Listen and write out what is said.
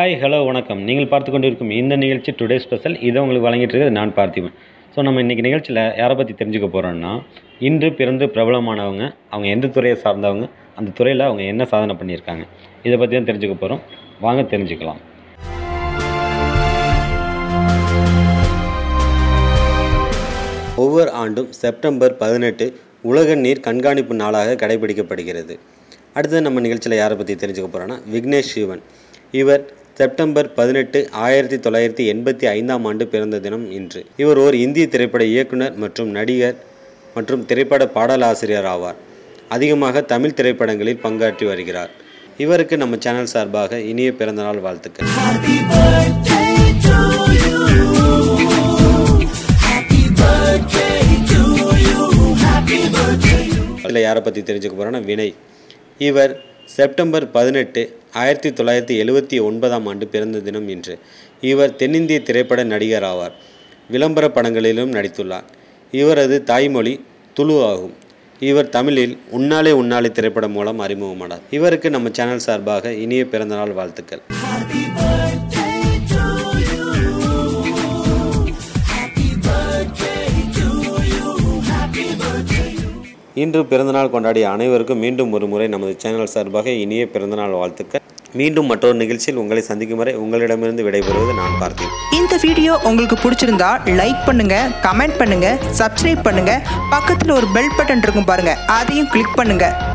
hi hello வணக்கம் நீங்கள் பார்த்து கொண்டிருக்கும் இந்த நிகழ்ச்சி டுடே ஸ்பெஷல் இதை உங்களுக்கு வழங்கிட்டு இருக்கிறது நான் பார்த்திபன் ஸோ நம்ம இன்றைக்கி நிகழ்ச்சியில் யாரை பற்றி தெரிஞ்சுக்க போகிறோம்னா இன்று பிறந்து பிரபலமானவங்க அவங்க எந்த துறையை சார்ந்தவங்க அந்த துறையில் அவங்க என்ன சாதனை பண்ணியிருக்காங்க இதை பற்றி தான் தெரிஞ்சுக்க போகிறோம் வாங்க தெரிஞ்சுக்கலாம் ஒவ்வொரு ஆண்டும் செப்டம்பர் பதினெட்டு உலக நீர் கண்காணிப்பு நாளாக கடைபிடிக்கப்படுகிறது அடுத்தது நம்ம நிகழ்ச்சியில் யாரை பற்றி தெரிஞ்சுக்க போகிறோன்னா விக்னேஷ் சிவன் இவர் செப்டம்பர் பதினெட்டு ஆயிரத்தி தொள்ளாயிரத்தி எண்பத்தி ஐந்தாம் ஆண்டு பிறந்த தினம் இன்று இவர் ஓர் இந்திய திரைப்பட இயக்குனர் மற்றும் நடிகர் மற்றும் திரைப்பட பாடலாசிரியர் ஆவார் அதிகமாக தமிழ் திரைப்படங்களில் பங்காற்றி வருகிறார் இவருக்கு நம்ம சேனல் சார்பாக இனிய பிறந்தநாள் வாழ்த்துக்கள் இதில் யாரை பற்றி தெரிஞ்சுக்க போகிறோன்னா வினய் இவர் செப்டம்பர் பதினெட்டு ஆயிரத்தி தொள்ளாயிரத்தி எழுவத்தி ஒன்பதாம் ஆண்டு பிறந்த தினம் இன்று இவர் தென்னிந்திய திரைப்பட நடிகர் ஆவார் விளம்பர படங்களிலும் நடித்துள்ளார் இவரது தாய்மொழி துளு ஆகும் இவர் தமிழில் உன்னாலே உன்னாலே திரைப்படம் மூலம் அறிமுகமானார் இவருக்கு நம்ம சேனல் சார்பாக இனிய பிறந்தநாள் வாழ்த்துக்கள் இன்று பிறந்தநாள் கொண்டாடிய அனைவருக்கும் மீண்டும் ஒரு முறை நமது சேனல் சார்பாக இனிய பிறந்தநாள் வாழ்த்துக்கள் மீண்டும் மற்றொரு நிகழ்ச்சியில் உங்களை சந்திக்கும் வரை உங்களிடமிருந்து விடைபெறுவது நான் பார்த்தேன் இந்த வீடியோ உங்களுக்கு பிடிச்சிருந்தா லைக் பண்ணுங்க கமெண்ட் பண்ணுங்க சப்ஸ்கிரைப் பண்ணுங்க பக்கத்தில் ஒரு பெல் பட்டன் இருக்கும் பாருங்க அதையும் கிளிக் பண்ணுங்க